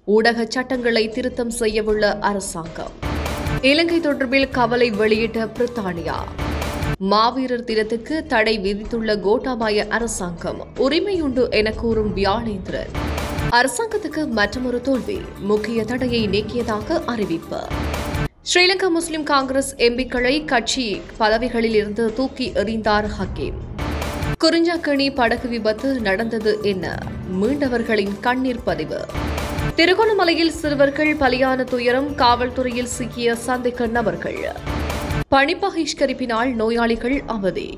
ஊடக சட்டங்களை திருத்தம் செய்யவுள்ள அரசாங்கம் இலங்கை தொடர்பில் கவலை வெளியிட்ட பிரித்தானியா மாவீரர் தினத்துக்கு தடை விதித்துள்ள கோட்டாபாய அரசாங்கம் உரிமையுண்டு என கூறும் வியாழேந்திரன் அரசாங்கத்துக்கு மற்றொரு தோல்வி முக்கிய தடையை நீக்கியதாக அறிவிப்பு ஸ்ரீலங்கா முஸ்லிம் காங்கிரஸ் எம்பிக்களை கட்சி பதவிகளில் இருந்து தூக்கி எறிந்தார் ஹக்கீம் குறிஞ்சாக்கணி படகு விபத்து நடந்தது என்ன மீண்டவர்களின் கண்ணீர் பதிவு திருகோணமலையில் சிறுவர்கள் பலியான துயரம் காவல்துறையில் சிக்கிய சந்தேக நபர்கள் பணி பகிஷ்கரிப்பினால் நோயாளிகள் அவதி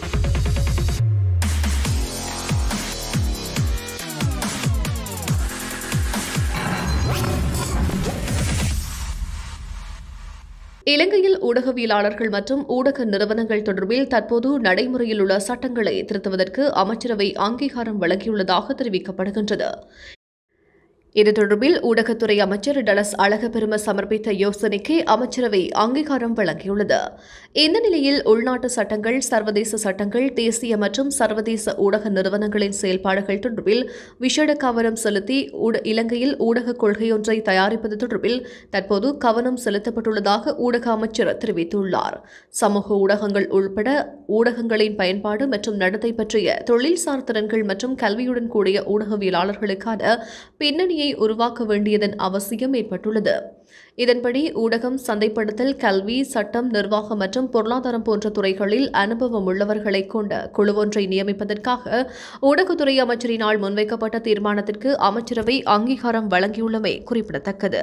இலங்கையில் ஊடகவியலாளர்கள் மற்றும் ஊடக நிறுவனங்கள் தொடர்பில் தற்போது நடைமுறையில் உள்ள சட்டங்களை திருத்துவதற்கு அமைச்சரவை அங்கீகாரம் வழங்கியுள்ளதாக தெரிவிக்கப்படுகின்றது இது தொடர்பில் ஊடகத்துறை அமைச்சர் டலஸ் அழகபெரும சமர்ப்பித்த யோசனைக்கு அமைச்சரவை அங்கீகாரம் வழங்கியுள்ளது இந்த நிலையில் உள்நாட்டு சட்டங்கள் சர்வதேச சட்டங்கள் தேசிய மற்றும் சர்வதேச ஊடக நிறுவனங்களின் செயல்பாடுகள் தொடர்பில் விஷேட கவனம் செலுத்தி ஊட- இலங்கையில் ஊடக கொள்கையொன்றை தயாரிப்பது தொடர்பில் தற்போது கவனம் செலுத்தப்பட்டுள்ளதாக ஊடக அமைச்சர் தெரிவித்துள்ளார் சமூக ஊடகங்கள் உள்பட ஊடகங்களின் பயன்பாடு மற்றும் நடத்தை பற்றிய தொழில்சார் திறன்கள் மற்றும் கல்வியுடன் கூடிய ஊடகவியலாளர்களுக்கான பின்னணியை உருவாக்க வேண்டியதன் அவசியம் ஏற்பட்டுள்ளது இதன்படி ஊடகம் சந்தைப்படுத்தல் கல்வி சட்டம் நிர்வாகம் மற்றும் பொருளாதாரம் போன்ற துறைகளில் அனுபவம் உள்ளவர்களை கொண்ட குழுவொன்றை நியமிப்பதற்காக ஊடகத்துறை அமைச்சரினால் முன்வைக்கப்பட்ட தீர்மானத்திற்கு அமைச்சரவை அங்கீகாரம் வழங்கியுள்ளமை குறிப்பிடத்தக்கது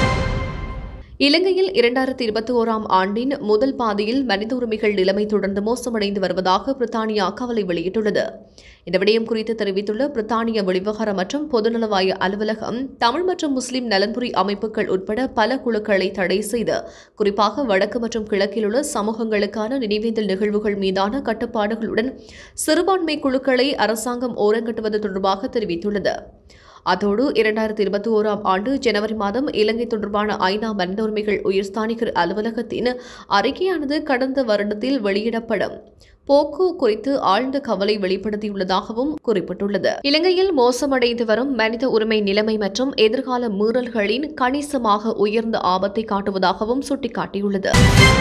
இலங்கையில் இரண்டாயிரத்தி இருபத்தி ஓராம் ஆண்டின் முதல் பாதியில் மனித உரிமைகள் நிலைமை தொடர்ந்து மோசமடைந்து வருவதாக பிரித்தானியா கவலை வெளியிட்டுள்ளது இந்த விடயம் குறித்து தெரிவித்துள்ள பிரித்தானிய வெளிவிவகார மற்றும் பொதுநலவாய அலுவலகம் தமிழ் மற்றும் முஸ்லிம் நலன்புரி அமைப்புகள் உட்பட பல குழுக்களை தடை செய்து குறிப்பாக வடக்கு மற்றும் கிழக்கில் உள்ள சமூகங்களுக்கான நினைவேந்தல் நிகழ்வுகள் மீதான கட்டுப்பாடுகளுடன் சிறுபான்மை குழுக்களை அரசாங்கம் ஓரங்கட்டுவது தொடர்பாக தெரிவித்துள்ளது அதோடு இரண்டாயிரத்தி இருபத்தி ஓராம் ஆண்டு ஜனவரி மாதம் இலங்கை தொடர்பான ஐநா மனித உரிமைகள் உயர்ஸ்தானிகர் அலுவலகத்தின் அறிக்கையானது கடந்த வருடத்தில் வெளியிடப்படும் போக்கு குறித்து ஆழ்ந்த கவலை வெளிப்படுத்தியுள்ளதாகவும் குறிப்பிட்டுள்ளது இலங்கையில் மோசமடைந்து வரும் மனித உரிமை நிலைமை மற்றும் எதிர்கால மீறல்களின் கணிசமாக உயர்ந்த ஆபத்தை காட்டுவதாகவும் சுட்டிக்காட்டியுள்ளது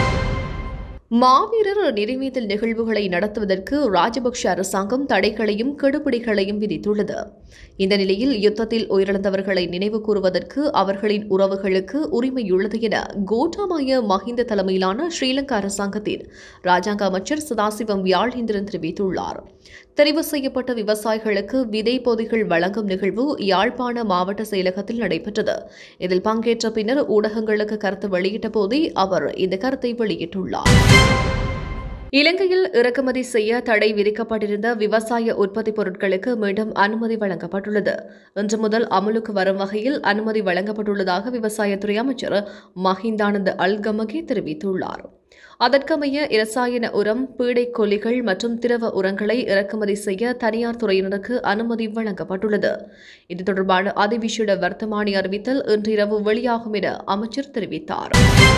மாவீரர் நிறைவேற்றல் நிகழ்வுகளை நடத்துவதற்கு ராஜபக்ஷ அரசாங்கம் தடைகளையும் கெடுபிடிகளையும் விதித்துள்ளது இந்த நிலையில் யுத்தத்தில் உயிரிழந்தவர்களை நினைவு கூறுவதற்கு அவர்களின் உறவுகளுக்கு உரிமையுள்ளது என கோட்டாபாய மஹிந்த தலைமையிலான ஸ்ரீலங்கா அரசாங்கத்தின் ராஜாங்க அமைச்சர் சதாசிவம் வியாழேந்திரன் தெரிவித்துள்ளார் தெரிவு செய்யப்பட்ட விவசாயிகளுக்கு விதை பொதிகள் வழங்கும் நிகழ்வு யாழ்ப்பாண மாவட்ட செயலகத்தில் நடைபெற்றது இதில் பங்கேற்ற பின்னர் ஊடகங்களுக்கு கருத்து வெளியிட்ட போதே அவர் இந்த கருத்தை வெளியிட்டுள்ளார் இலங்கையில் இறக்குமதி செய்ய தடை விதிக்கப்பட்டிருந்த விவசாய உற்பத்தி பொருட்களுக்கு மீண்டும் அனுமதி வழங்கப்பட்டுள்ளது இன்று முதல் அமலுக்கு வரும் வகையில் அனுமதி வழங்கப்பட்டுள்ளதாக விவசாயத்துறை அமைச்சர் மஹிந்தானந்த அல்கமகி தெரிவித்துள்ளார் அதற்கமைய இரசாயன உரம் பீடை கொல்லிகள் மற்றும் திரவ உரங்களை இறக்குமதி செய்ய தனியார் துறையினருக்கு அனுமதி வழங்கப்பட்டுள்ளது இது தொடர்பான அதிவிசேட வர்த்தமானி அறிவித்தல் இன்றிரவு வெளியாகும் என அமைச்சர் தெரிவித்தார்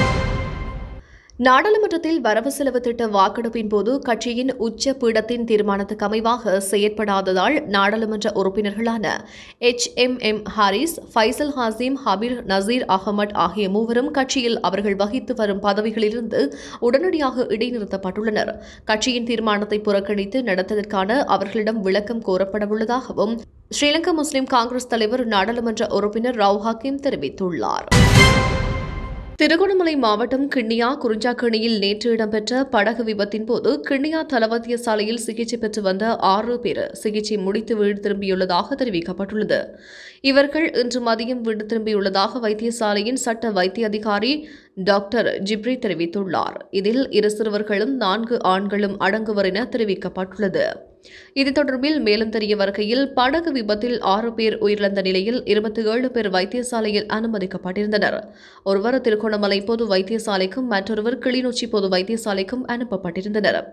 நாடாளுமன்றத்தில் வரவு செலவு திட்ட வாக்கெடுப்பின் போது கட்சியின் உச்ச பீடத்தின் தீர்மானத்துக்கு அமைவாக செயற்படாததால் நாடாளுமன்ற உறுப்பினர்களான H M M Harees Faizal Hashim Habeer Naseer Ahamed ஆகிய மூவரும் கட்சியில் அவர்கள் வகித்து வரும் பதவிகளிலிருந்து உடனடியாக இடைநிறுத்தப்பட்டுள்ளனர் கட்சியின் தீர்மானத்தை புறக்கணித்து நடத்ததற்கான அவர்களிடம் விளக்கம் கோரப்படவுள்ளதாகவும் ஸ்ரீலங்கா முஸ்லிம் காங்கிரஸ் தலைவர் நாடாளுமன்ற உறுப்பினர் ரவு ஹக்கீம் தெரிவித்துள்ளார் திருகோணமலை மாவட்டம் கிண்ணியா குறிஞ்சாக்கணியில் நேற்று இடம்பெற்ற படகு விபத்தின் போது கிண்ணியா தலவத்திய சாலையில் சிகிச்சை பெற்று வந்த ஆறு பேர் சிகிச்சை முடித்து வீடு திரும்பியுள்ளதாக தெரிவிக்கப்பட்டுள்ளது இவர்கள் இன்று மதியம் வீடு திரும்பியுள்ளதாக வைத்தியசாலையின் சட்ட வைத்திய அதிகாரி டாக்டர் ஜிப்ரி தெரிவித்துள்ளார் இதில் இரு சிறுவர்களும் நான்கு ஆண்களும் அடங்குவர் என தெரிவிக்கப்பட்டுள்ளது இது தொடர்பில் மேலும் தெரிய வருகையில் படகு விபத்தில் ஆறு பேர் உயிரிழந்த நிலையில் இருபத்தி ஏழு பேர் வைத்தியசாலையில் அனுமதிக்கப்பட்டிருந்தனர் ஒருவர் திருகோணமலை பொது வைத்தியசாலைக்கும் மற்றொருவர் கிளிநொச்சி பொது வைத்தியசாலைக்கும் அனுப்பப்பட்டிருந்தனர்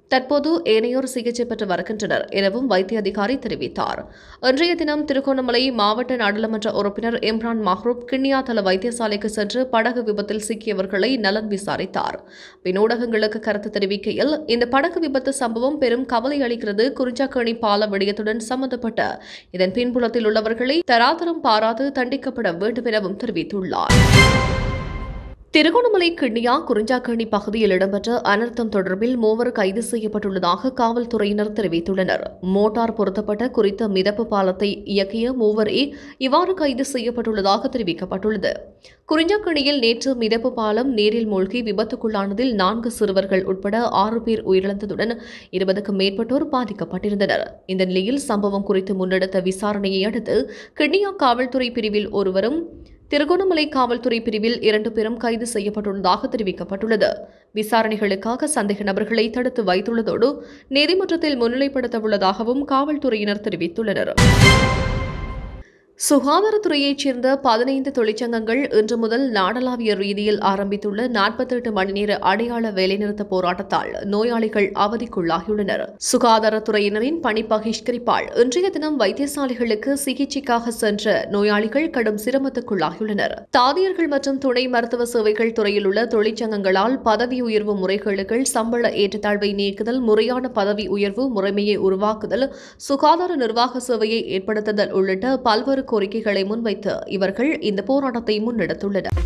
தற்போது ஏனையோர் சிகிச்சை பெற்று வருகின்றனர் எனவும் வைத்திய அதிகாரி தெரிவித்தார் இன்றைய தினம் திருகோணமலை மாவட்ட நாடாளுமன்ற உறுப்பினர் இம்ரான் மஹ்ரூப் கிண்ணியாத்தல வைத்தியசாலைக்கு சென்று படகு விபத்தில் சிக்கியவர்களை நலன் விசாரித்தார் பின் ஊடகங்களுக்கு கருத்து தெரிவிக்கையில் இந்த படகு விபத்து சம்பவம் பெரும் கவலை அளிக்கிறது குறிஞ்சாக்கணி பால விடயத்துடன் சம்பந்தப்பட்ட இதன் பின்புலத்தில் உள்ளவர்களை தராதரம் பாராது தண்டிக்கப்பட வேண்டும் எனவும் தெரிவித்துள்ளார் திருகோணமலை கிண்ணியா குறிஞ்சாக்கணி பகுதியில் இடம்பெற்ற அனர்த்தம் தொடர்பில் மூவர் கைது செய்யப்பட்டுள்ளதாக காவல்துறையினர் தெரிவித்துள்ளனர் மோட்டார் பொருத்தப்பட்ட குறித்த மிதப்பு பாலத்தை இயக்கிய மூவரே இவ்வாறு கைது செய்யப்பட்டுள்ளதாக தெரிவிக்கப்பட்டுள்ளது குறிஞ்சாக்கணியில் நேற்று மிதப்பு பாலம் நீரில் மூழ்கி விபத்துக்குள்ளானதில் நான்கு சிறுவர்கள் உட்பட ஆறு பேர் உயிரிழந்ததுடன் இருபதுக்கும் மேற்பட்டோர் பாதிக்கப்பட்டிருந்தனர் இந்த நிலையில் சம்பவம் குறித்து முன்னெடுத்த விசாரணையை அடுத்து கிண்ணியா காவல்துறை பிரிவில் ஒருவரும் திருகோணமலை காவல்துறை பிரிவில் இரண்டு பேரும் கைது செய்யப்பட்டுள்ளதாக தெரிவிக்கப்பட்டுள்ளது விசாரணைகளுக்காக சந்தேக நபர்களை தடுத்து வைத்துள்ளதோடு நீதிமன்றத்தில் முன்னிலைப்படுத்த உள்ளதாகவும் காவல்துறையினர் தெரிவித்துள்ளனர் சுகாதாரத்துறையைச் சேர்ந்த பதினைந்து தொழிற்சங்கங்கள் இன்று முதல் நாடளாவிய ரீதியில் ஆரம்பித்துள்ள நாற்பத்தெட்டு மணி நேர அடையாள வேலைநிறுத்த போராட்டத்தால் நோயாளிகள் அவதிக்குள்ளாகியுள்ளனர் சுகாதாரத்துறையினரின் பணி பகிஷ்கரிப்பால் இன்றைய தினம் வைத்தியசாலைகளுக்கு சிகிச்சைக்காக சென்ற நோயாளிகள் கடும் சிரமத்துக்குள்ளாகியுள்ளனர் தாதியர்கள் மற்றும் துணை மருத்துவ சேவைகள் துறையில் உள்ள தொழிற்சங்கங்களால் பதவி உயர்வு முறைகளுக்கு சம்பள ஏற்றத்தாழ்வை நீக்குதல் முறையான பதவி உயர்வு முறைமையை உருவாக்குதல் சுகாதார நிர்வாக சேவையை ஏற்படுத்துதல் உள்ளிட்ட பல்வேறு கோரிக்கைகளை முன்வைத்து இவர்கள் இந்த போராட்டத்தை முன்னெடுத்துள்ளனர்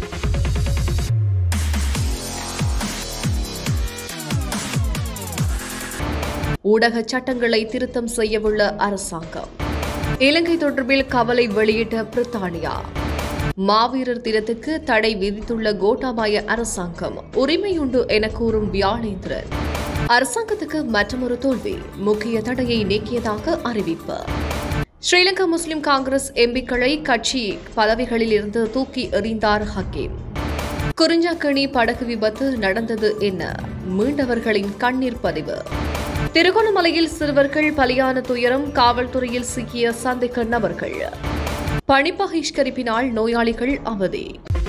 ஊடக சட்டங்களை திருத்தம் செய்யவுள்ள அரசாங்கம் இலங்கை தொடர்பில் கவலை வெளியிட்ட பிரித்தானியா மாவீரர் தினத்துக்கு தடை விதித்துள்ள கோட்டாபாய அரசாங்கம் உரிமையுண்டு என கூறும் வியாழேந்திரன் அரசாங்கத்துக்கு மற்றொரு தோல்வி முக்கிய தடையை நீக்கியதாக அறிவிப்பு ஸ்ரீலங்கா முஸ்லிம் காங்கிரஸ் எம்பிக்களை கட்சி பதவிகளில் இருந்து தூக்கி எறிந்தார் ஹக்கீம் குறிஞ்சாக்கணி படகு விபத்து நடந்தது என்ன மீண்டவர்களின் கண்ணீர் பதிவு திருகோணமலையில் சிறுவர்கள் பலியான துயரம் காவல்துறையில் சிக்கிய சந்தேக நபர்கள் பணிப்பகிஷ்கரிப்பினால் நோயாளிகள் அவதி